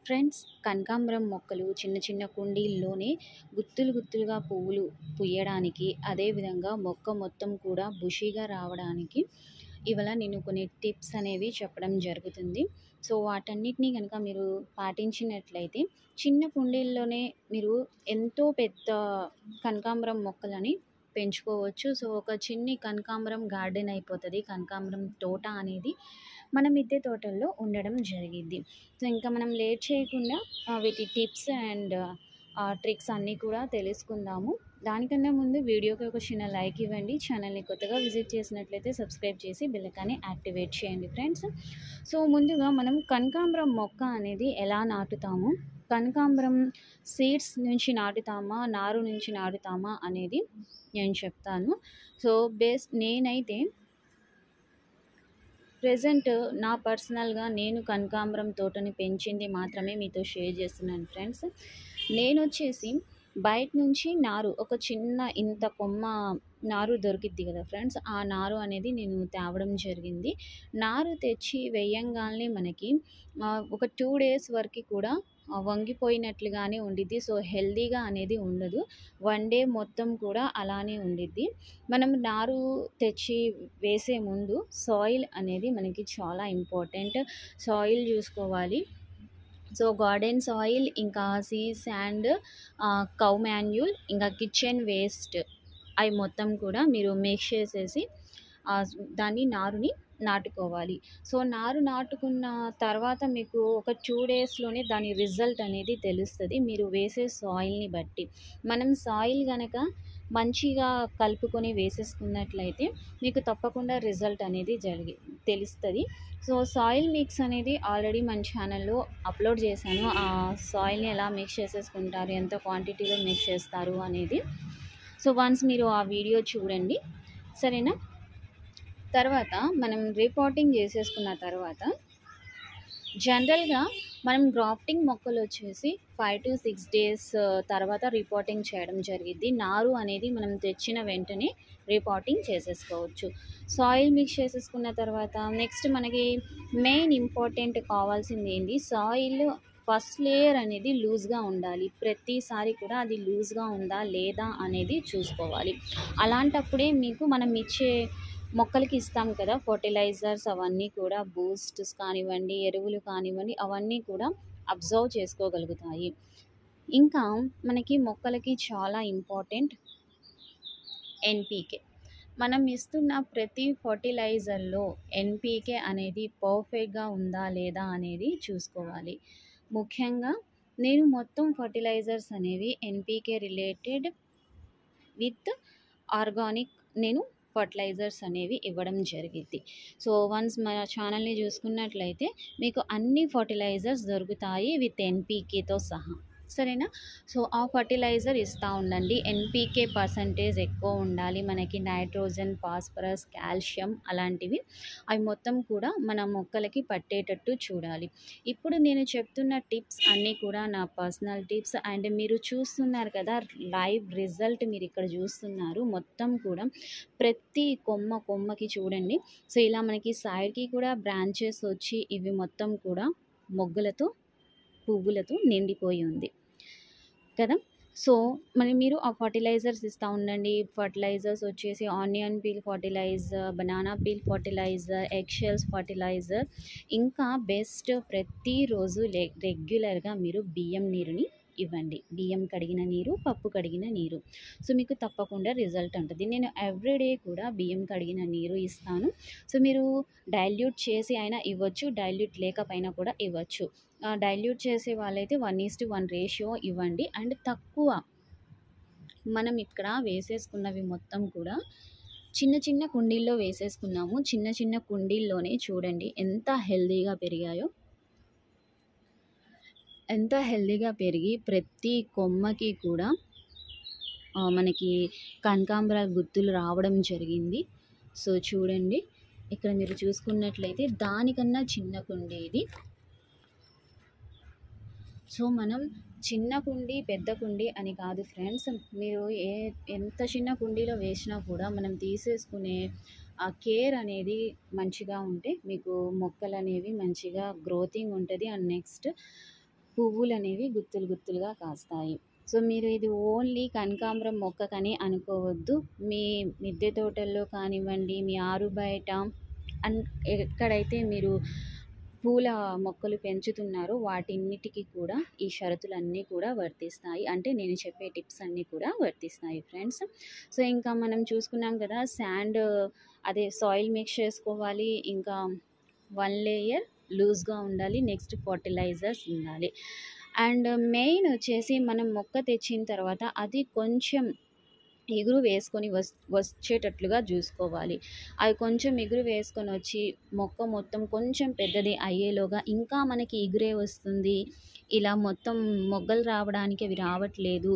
friends కనకాంబరం మొక్కలు చిన్న చిన్న కుండీల్లోనే గుత్తులు గుత్తులుగా పువ్వులు పూయడానికి అదేవిధంగా మొక్క మొత్తం కూడా బుషీగా రావడానికి ఇవాళ నేను కొన్ని టిప్స్ అనేవి చెప్పడం జరుగుతుంది సో వాటన్నిటిని కనుక మీరు పాటించినట్లయితే చిన్న కుండీల్లోనే మీరు ఎంతో పెద్ద కనకాంబరం మొక్కలని పెంచుకోవచ్చు సో ఒక చిన్ని కనకాంబరం గార్డెన్ అయిపోతుంది కనకాంబరం తోట అనేది మన మిద్దె తోటల్లో ఉండడం జరిగిద్ది సో ఇంకా మనం లేట్ చేయకుండా ఆ, వీటి టిప్స్ అండ్ ట్రిక్స్ అన్నీ కూడా తెలుసుకుందాము దానికన్నా ముందు వీడియోకి ఒక చిన్న లైక్ ఇవ్వండి ఛానల్ని కొత్తగా విజిట్ చేసినట్లయితే సబ్స్క్రైబ్ చేసి బెల్లకాన్ని యాక్టివేట్ చేయండి ఫ్రెండ్స్ సో ముందుగా మనం కనకాంబరం మొక్క అనేది ఎలా నాటుతాము కనకాంబరం సీడ్స్ నుంచి నాటుతామా నారు నుంచి నాటుతామా అనేది నేను చెప్తాను సో బేస్ నేనైతే ప్రజెంట్ నా పర్సనల్గా నేను కనకాంబరం తోటని పెంచింది మాత్రమే మీతో షేర్ చేస్తున్నాను ఫ్రెండ్స్ నేను వచ్చేసి బయట నుంచి నారు ఒక చిన్న ఇంత కొమ్మ నారు దొరికిద్ది కదా ఫ్రెండ్స్ ఆ నారు అనేది నేను తేవడం జరిగింది నారు తెచ్చి వేయంగానే మనకి ఆ, ఒక టూ డేస్ వరకు కూడా ఆ, వంగిపోయినట్లుగానే ఉండిద్ది సో హెల్దీగా అనేది ఉండదు వన్ డే మొత్తం కూడా అలానే ఉండిద్ది మనం నారు తెచ్చి వేసే ముందు సాయిల్ అనేది మనకి చాలా ఇంపార్టెంట్ సాయిల్ చూసుకోవాలి సో గార్డెన్ సాయిల్ ఇంకా సీ శాండ్ కౌ మాన్యూల్ ఇంకా కిచెన్ వేస్ట్ అవి మొత్తం కూడా మీరు మిక్స్ చేసేసి ఆ, దాన్ని నారుని నాటుకోవాలి సో నారు నాటుకున్న తర్వాత మీకు ఒక టూ డేస్లోనే దాని రిజల్ట్ అనేది తెలుస్తుంది మీరు వేసే సాయిల్ని బట్టి మనం సాయిల్ గనక మంచిగా కలుపుకొని వేసేసుకున్నట్లయితే మీకు తప్పకుండా రిజల్ట్ అనేది జరిగి తెలుస్తుంది సో సాయిల్ మిక్స్ అనేది ఆల్రెడీ మన ఛానల్లో అప్లోడ్ చేశాను ఆ సాయిల్ని ఎలా మిక్స్ చేసేసుకుంటారు ఎంత క్వాంటిటీలో మిక్స్ చేస్తారు అనేది సో వన్స్ మీరు ఆ వీడియో చూడండి సరేనా తర్వాత మనం రిపోర్టింగ్ చేసేసుకున్న తర్వాత జనరల్గా మనం గ్రాఫ్టింగ్ మొక్కలు వచ్చేసి ఫైవ్ టు సిక్స్ డేస్ తర్వాత రిపోర్టింగ్ చేయడం జరిగింది నారు అనేది మనం తెచ్చిన వెంటనే రిపోర్టింగ్ చేసేసుకోవచ్చు సాయిల్ మిక్స్ చేసేసుకున్న తర్వాత నెక్స్ట్ మనకి మెయిన్ ఇంపార్టెంట్ కావాల్సింది ఏంటి సాయిల్ ఫస్ట్ లేయర్ అనేది లూజ్గా ఉండాలి ప్రతిసారి కూడా అది లూజ్గా ఉందా లేదా అనేది చూసుకోవాలి అలాంటప్పుడే మీకు మనం ఇచ్చే మొక్కలకి ఇస్తాం కదా ఫర్టిలైజర్స్ అవన్నీ కూడా బూస్ట్స్ కానివ్వండి ఎరువులు కానివ్వండి అవన్నీ కూడా అబ్జర్వ్ చేసుకోగలుగుతాయి ఇంకా మనకి మొక్కలకి చాలా ఇంపార్టెంట్ ఎన్పీకే మనం ఇస్తున్న ప్రతి ఫర్టిలైజర్లో ఎన్పీకే అనేది పర్ఫెక్ట్గా ఉందా లేదా అనేది చూసుకోవాలి ముఖ్యంగా నేను మొత్తం ఫర్టిలైజర్స్ అనేవి ఎన్పీకే రిలేటెడ్ విత్ ఆర్గానిక్ నేను ఫర్టిలైజర్స్ అనేవి ఇవ్వడం జరిగింది సో వన్స్ మన ఛానల్ని చూసుకున్నట్లయితే మీకు అన్ని ఫర్టిలైజర్స్ దొరుకుతాయి విత్ ఎన్పీకేతో సహా సరేనా సో ఆ ఫర్టిలైజర్ ఇస్తూ ఉండండి ఎన్పీకే పర్సంటేజ్ ఎక్కువ ఉండాలి మనకి నైట్రోజన్ ఫాస్ఫరస్ కాల్షియం అలాంటివి అవి మొత్తం కూడా మన మొక్కలకి పట్టేటట్టు చూడాలి ఇప్పుడు నేను చెప్తున్న టిప్స్ అన్నీ కూడా నా పర్సనల్ టిప్స్ అండ్ మీరు చూస్తున్నారు కదా లైవ్ రిజల్ట్ మీరు ఇక్కడ చూస్తున్నారు మొత్తం కూడా ప్రతి కొమ్మ కొమ్మకి చూడండి సో ఇలా మనకి సైడ్కి కూడా బ్రాంచెస్ వచ్చి ఇవి మొత్తం కూడా మొగ్గులతో పువ్వులతో నిండిపోయి ఉంది కదా సో మరి మీరు ఆ ఫర్టిలైజర్స్ ఇస్తూ ఉండండి ఫర్టిలైజర్స్ వచ్చేసి onion peel fertiliser banana peel fertiliser eggshells fertiliser ఇంకా బెస్ట్ ప్రతిరోజు లె రెగ్యులర్గా మీరు బియ్యం నీరుని ఇవ్వండి బియ్యం కడిగిన నీరు పప్పు కడిగిన నీరు సో మీకు తప్పకుండా రిజల్ట్ ఉంటుంది నేను ఎవ్రీడే కూడా బియ్యం కడిగిన నీరు ఇస్తాను సో మీరు డైల్యూట్ చేసి అయినా ఇవ్వచ్చు డైల్యూట్ లేకపోయినా కూడా ఇవ్వచ్చు డైల్యూట్ చేసే వాళ్ళైతే one is to one ratio ఇవ్వండి అండ్ తక్కువ మనం ఇక్కడ వేసేసుకున్నవి మొత్తం కూడా చిన్న చిన్న కుండీల్లో వేసేసుకున్నాము చిన్న చిన్న కుండీల్లోనే చూడండి ఎంత హెల్దీగా పెరిగాయో ఎంత హెల్దీగా పెరిగి ప్రతి కొమ్మకి కూడా ఆ, మనకి కనకాంబరాల గుత్తులు రావడం జరిగింది సో చూడండి ఇక్కడ మీరు చూసుకున్నట్లయితే దానికన్నా చిన్న కుండీ ఇది సో మనం చిన్న కుండీ పెద్ద కుండీ అని కాదు ఫ్రెండ్స్ మీరు ఏ ఎంత చిన్న కుండీలో వేసినా కూడా మనం తీసేసుకునే ఆ కేర్ అనేది మంచిగా ఉంటే మీకు మొక్కలు అనేవి మంచిగా గ్రోతింగ్ ఉంటుంది అండ్ నెక్స్ట్ పువ్వులు అనేవి గుత్తులు గుత్తులుగా కాస్తాయి సో మీరు ఇది ఓన్లీ కనకాంబరం మొక్కకని అనుకోవద్దు మీ మిద్దె తోటల్లో కానివ్వండి మీ ఆరు బయట అన్ ఎక్కడైతే మీరు పూల మొక్కలు పెంచుతున్నారో వాటిన్నిటికీ కూడా ఈ షరతులన్నీ కూడా వర్తిస్తాయి అంటే నేను చెప్పే టిప్స్ అన్నీ కూడా వర్తిస్తాయి ఫ్రెండ్స్ సో ఇంకా మనం చూసుకున్నాం కదా శాండ్ అదే సాయిల్ మిక్స్ చేసుకోవాలి ఇంకా వన్ లేయర్ లూజ్గా ఉండాలి నెక్స్ట్ ఫర్టిలైజర్స్ ఉండాలి అండ్ మెయిన్ వచ్చేసి మనం మొక్క తెచ్చిన తర్వాత అది కొంచెం ఎగురు వేసుకొని వస్ వచ్చేటట్లుగా చూసుకోవాలి అవి కొంచెం ఎగురు వేసుకొని వచ్చి మొక్క మొత్తం కొంచెం పెద్దది అయ్యేలోగా ఇంకా మనకి ఎగురే వస్తుంది ఇలా మొత్తం మొగ్గలు రావడానికి అవి రావట్లేదు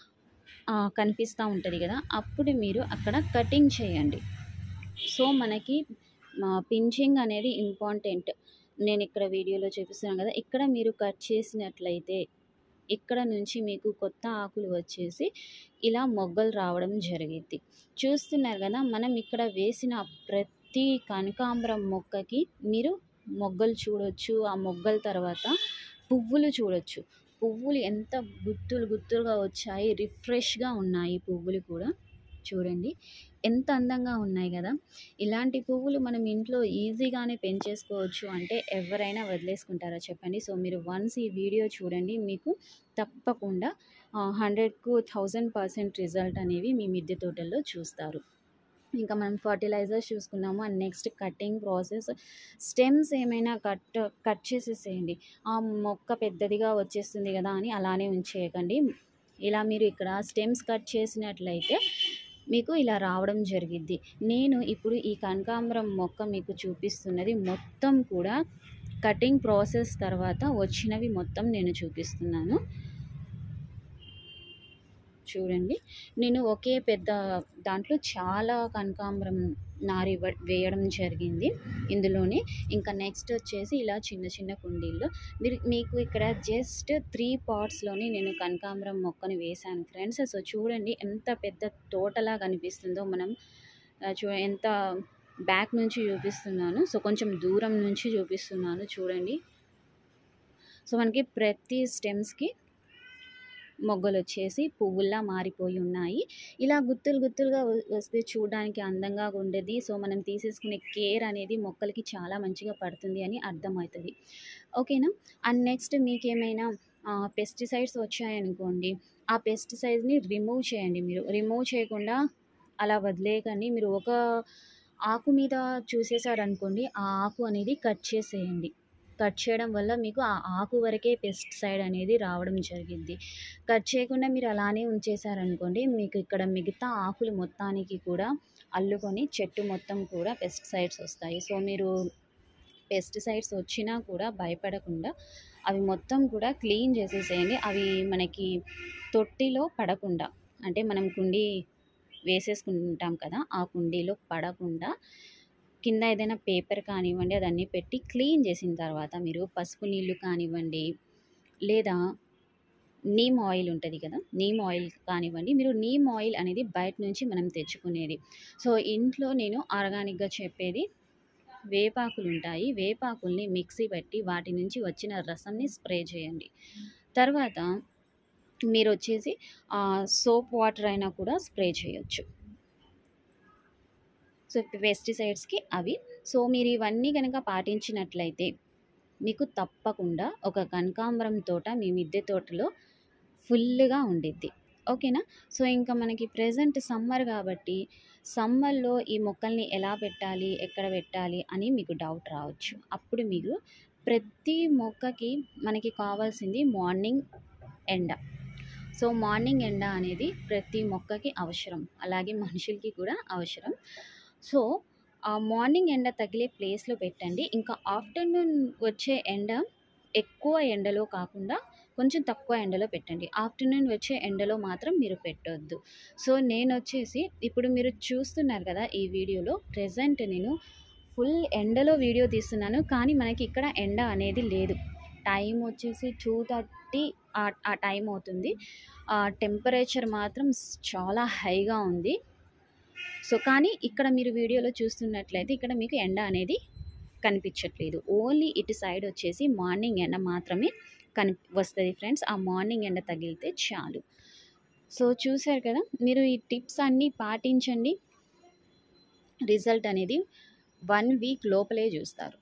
కనిపిస్తూ ఉంటుంది కదా అప్పుడు మీరు అక్కడ కటింగ్ చేయండి సో మనకి పించింగ్ అనేది ఇంపార్టెంట్ నేను ఇక్కడ వీడియోలో చూపిస్తున్నాను కదా ఇక్కడ మీరు కట్ చేసినట్లయితే ఇక్కడ నుంచి మీకు కొత్త ఆకులు వచ్చేసి ఇలా మొగ్గలు రావడం జరిగింది చూస్తున్నారు కదా మనం ఇక్కడ వేసిన ప్రతి కనకాంబరం మొక్కకి మీరు మొగ్గలు చూడొచ్చు ఆ మొగ్గల తర్వాత పువ్వులు చూడొచ్చు పువ్వులు ఎంత గుత్తులు గుత్తులుగా వచ్చాయి రిఫ్రెష్గా ఉన్నాయి పువ్వులు కూడా చూడండి ఎంత అందంగా ఉన్నాయి కదా ఇలాంటి పువ్వులు మనం ఇంట్లో ఈజీగానే పెంచేసుకోవచ్చు అంటే ఎవరైనా వదిలేసుకుంటారా చెప్పండి సో మీరు వన్స్ ఈ వీడియో చూడండి మీకు తప్పకుండా హండ్రెడ్కు థౌజండ్ పర్సెంట్ రిజల్ట్ అనేవి మీ మిద్దె తోటల్లో చూస్తారు ఇంకా మనం ఫర్టిలైజర్స్ చూసుకున్నాము and next cutting process stems ఏమైనా కట్ కట్ చేసేసేయండి ఆ మొక్క పెద్దదిగా వచ్చేస్తుంది కదా అని అలానే ఉంచేయకండి ఇలా మీరు ఇక్కడ స్టెమ్స్ కట్ చేసినట్లయితే మీకు ఇలా రావడం జరిగిద్ది నేను ఇప్పుడు ఈ కనకాంబరం మొక్క మీకు చూపిస్తున్నది మొత్తం కూడా కటింగ్ ప్రాసెస్ తర్వాత వచ్చినవి మొత్తం నేను చూపిస్తున్నాను చూడండి నేను ఒకే పెద్ద దాంట్లో చాలా కనకాంబరం నారి వేయడం జరిగింది ఇందులోనే ఇంకా నెక్స్ట్ వచ్చేసి ఇలా చిన్న చిన్న కుండీల్లో మీరు మీకు ఇక్కడ జస్ట్ త్రీ పాట్స్లోనే నేను కనకాంబరం మొక్కను వేశాను ఫ్రెండ్స్ సో చూడండి ఎంత పెద్ద తోటలా కనిపిస్తుందో మనం చూ ఎంత బ్యాక్ నుంచి చూపిస్తున్నాను సో కొంచెం దూరం నుంచి చూపిస్తున్నాను చూడండి సో మనకి ప్రతి స్టెమ్స్కి మొగ్గలు వచ్చేసి పువ్వుల్లా మారిపోయి ఉన్నాయి ఇలా గుత్తులు గుత్తులుగా వస్తే చూడడానికి అందంగా ఉండేది సో మనం తీసేసుకునే కేర్ అనేది మొక్కలకి చాలా మంచిగా పడుతుంది అని అర్థమవుతుంది ఓకేనా అండ్ నెక్స్ట్ మీకేమైనా పెస్టిసైడ్స్ వచ్చాయనుకోండి ఆ పెస్టిసైడ్ని రిమూవ్ చేయండి మీరు రిమూవ్ చేయకుండా అలా వదిలేయకండి మీరు ఒక ఆకు మీద చూసేసారనుకోండి ఆ ఆకు అనేది కట్ చేసేయండి కట్ చేయడం వల్ల మీకు ఆ ఆకు వరకే పెస్టిసైడ్ అనేది రావడం జరిగింది కట్ చేయకుండా మీరు అలానే ఉంచేసారనుకోండి మీకు ఇక్కడ మిగతా ఆకులు మొత్తానికి కూడా అల్లుకొని చెట్టు మొత్తం కూడా పెస్టిసైడ్స్ వస్తాయి సో మీరు పెస్టిసైడ్స్ వచ్చినా కూడా భయపడకుండా అవి మొత్తం కూడా క్లీన్ చేసేసేయండి అవి మనకి తొట్టిలో పడకుండా అంటే మనం కుండీ వేసేసుకుంటాం కదా ఆ కుండీలో పడకుండా కింద ఏదైనా పేపర్ కానివ్వండి అదన్నీ పెట్టి క్లీన్ చేసిన తర్వాత మీరు పసుపు నీళ్ళు కానివ్వండి లేదా నీమ్ ఆయిల్ ఉంటుంది కదా నీమ్ ఆయిల్ కానివ్వండి మీరు నీమ్ ఆయిల్ అనేది బయట నుంచి మనం తెచ్చుకునేది సో ఇంట్లో నేను ఆర్గానిక్గా చెప్పేది వేపాకులు ఉంటాయి వేపాకుల్ని మిక్సీ పెట్టి వాటి నుంచి వచ్చిన రసంని స్ప్రే చేయండి తర్వాత మీరు వచ్చేసి సోప్ వాటర్ అయినా కూడా స్ప్రే చేయొచ్చు సో పెస్టిసైడ్స్కి అవి సో మీరు ఇవన్నీ కనుక పాటించినట్లయితే మీకు తప్పకుండా ఒక కనకాంబరం తోట మీ మిద్దె తోటలో ఫుల్గా ఉండిద్ది ఓకేనా సో ఇంకా మనకి ప్రజెంట్ సమ్మర్ కాబట్టి సమ్మర్లో ఈ మొక్కల్ని ఎలా పెట్టాలి ఎక్కడ పెట్టాలి అని మీకు డౌట్ రావచ్చు అప్పుడు మీరు ప్రతి మొక్కకి మనకి కావాల్సింది మార్నింగ్ ఎండ సో మార్నింగ్ ఎండ అనేది ప్రతి మొక్కకి అవసరం అలాగే మనుషులకి కూడా అవసరం సో ఆ మార్నింగ్ ఎండ తగిలే ప్లేస్లో పెట్టండి ఇంకా ఆఫ్టర్నూన్ వచ్చే ఎండ ఎక్కువ ఎండలో కాకుండా కొంచెం తక్కువ ఎండలో పెట్టండి ఆఫ్టర్నూన్ వచ్చే ఎండలో మాత్రం మీరు పెట్టొద్దు సో నేను వచ్చేసి ఇప్పుడు మీరు చూస్తున్నారు కదా ఈ వీడియోలో ప్రజెంట్ నేను ఫుల్ ఎండలో వీడియో తీస్తున్నాను కానీ మనకి ఇక్కడ ఎండ అనేది లేదు టైం వచ్చేసి టూ థర్టీ ఆ టైం అవుతుంది ఆ టెంపరేచర్ మాత్రం చాలా హైగా ఉంది సో కానీ ఇక్కడ మీరు వీడియోలో చూస్తున్నట్లయితే ఇక్కడ మీకు ఎండ అనేది కనిపించట్లేదు ఓన్లీ ఇటు సైడ్ వచ్చేసి మార్నింగ్ ఎండ మాత్రమే కని వస్తుంది ఫ్రెండ్స్ ఆ మార్నింగ్ ఎండ తగిలితే చాలు సో చూశారు కదా మీరు ఈ టిప్స్ అన్నీ పాటించండి రిజల్ట్ అనేది వన్ వీక్ లోపలే చూస్తారు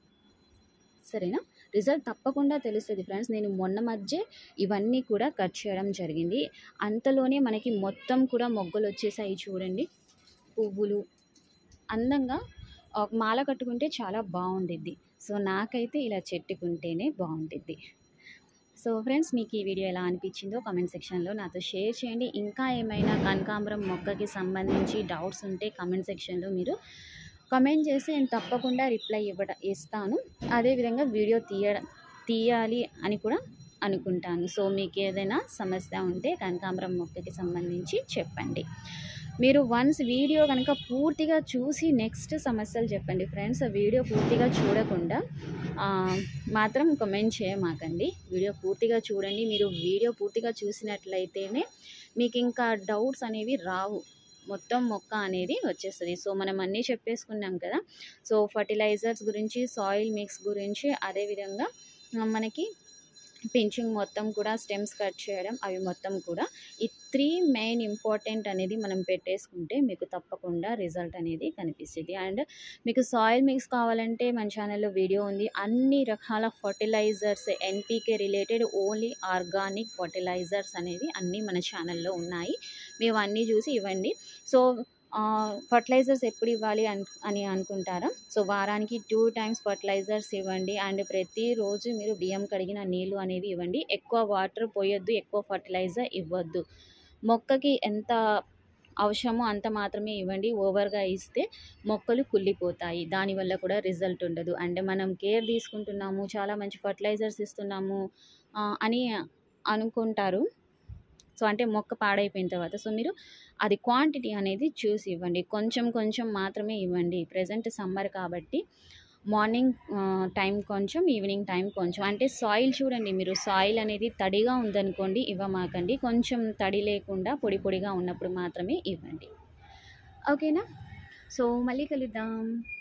సరేనా రిజల్ట్ తప్పకుండా తెలుస్తుంది ఫ్రెండ్స్ నేను మొన్న మధ్య ఇవన్నీ కూడా కట్ చేయడం జరిగింది అంతలోనే మనకి మొత్తం కూడా మొగ్గలు వచ్చేసాయి చూడండి పువ్వులు అందంగా ఒక మాల కట్టుకుంటే చాలా బాగుండిద్ది సో నాకైతే ఇలా చెట్టుకుంటేనే బాగుండిద్ది సో ఫ్రెండ్స్ మీకు ఈ వీడియో ఎలా అనిపించిందో కామెంట్ సెక్షన్లో నాతో షేర్ చేయండి ఇంకా ఏమైనా కనకాంబరం మొక్కకి సంబంధించి డౌట్స్ ఉంటే కామెంట్ సెక్షన్లో మీరు కామెంట్ చేసి నేను తప్పకుండా రిప్లై ఇవ్వడ ఇస్తాను అదేవిధంగా వీడియో తీయ తీయాలి అని కూడా అనుకుంటాను సో మీకు ఏదైనా సమస్య ఉంటే కనకాంబరం మొక్కకి సంబంధించి చెప్పండి మీరు వన్స్ వీడియో కనుక పూర్తిగా చూసి నెక్స్ట్ సమస్యలు చెప్పండి ఫ్రెండ్స్ వీడియో పూర్తిగా చూడకుండా ఆ, మాత్రం కమెంట్ చేయమాకండి వీడియో పూర్తిగా చూడండి మీరు వీడియో పూర్తిగా చూసినట్లయితేనే మీకు ఇంకా డౌట్స్ అనేవి రావు మొత్తం మొక్క అనేది వచ్చేస్తుంది సో మనం అన్నీ చెప్పేసుకున్నాం కదా సో ఫర్టిలైజర్స్ గురించి సాయిల్ మిక్స్ గురించి అదేవిధంగా ఆ, మనకి పించింగ్ మొత్తం కూడా స్టెమ్స్ కట్ చేయడం అవి మొత్తం కూడా ఈ త్రీ మెయిన్ ఇంపార్టెంట్ అనేది మనం పెట్టేసుకుంటే మీకు తప్పకుండా రిజల్ట్ అనేది కనిపిస్తుంది అండ్ మీకు సాయిల్ మిక్స్ కావాలంటే మన ఛానల్లో వీడియో ఉంది అన్ని రకాల fertilisers NPK related only organic fertilisers అనేవి అన్నీ మన ఛానల్లో ఉన్నాయి మేము అన్నీ చూసి ఇవ్వండి సో ఫర్టిలైజర్స్ ఎప్పుడు ఇవ్వాలి అన్ అని అనుకుంటారా సో వారానికి టూ టైమ్స్ ఫర్టిలైజర్స్ ఇవ్వండి అండ్ ప్రతిరోజు మీరు బియ్యం కడిగిన నీళ్ళు అనేవి ఇవ్వండి ఎక్కువ వాటర్ పోయొద్దు ఎక్కువ ఫర్టిలైజర్ ఇవ్వద్దు మొక్కకి ఎంత అవసరమో అంత మాత్రమే ఇవ్వండి ఓవర్గా ఇస్తే మొక్కలు కుళ్ళిపోతాయి దానివల్ల కూడా రిజల్ట్ ఉండదు అండ్ మనం కేర్ తీసుకుంటున్నాము చాలా మంచి ఫర్టిలైజర్స్ ఇస్తున్నాము ఆ, అని అనుకుంటారు సో అంటే మొక్క పాడైపోయిన తర్వాత సో మీరు అది క్వాంటిటీ అనేది చూసి ఇవ్వండి కొంచెం కొంచెం మాత్రమే ఇవ్వండి ప్రజెంట్ సమ్మర్ కాబట్టి మార్నింగ్ టైం కొంచెం ఈవినింగ్ టైం కొంచెం అంటే సాయిల్ చూడండి మీరు సాయిల్ అనేది తడిగా ఉందనుకోండి ఇవ్వమాకండి కొంచెం తడి లేకుండా పొడి పొడిగా ఉన్నప్పుడు మాత్రమే ఇవ్వండి ఓకేనా సో మళ్ళీ కలుద్దాం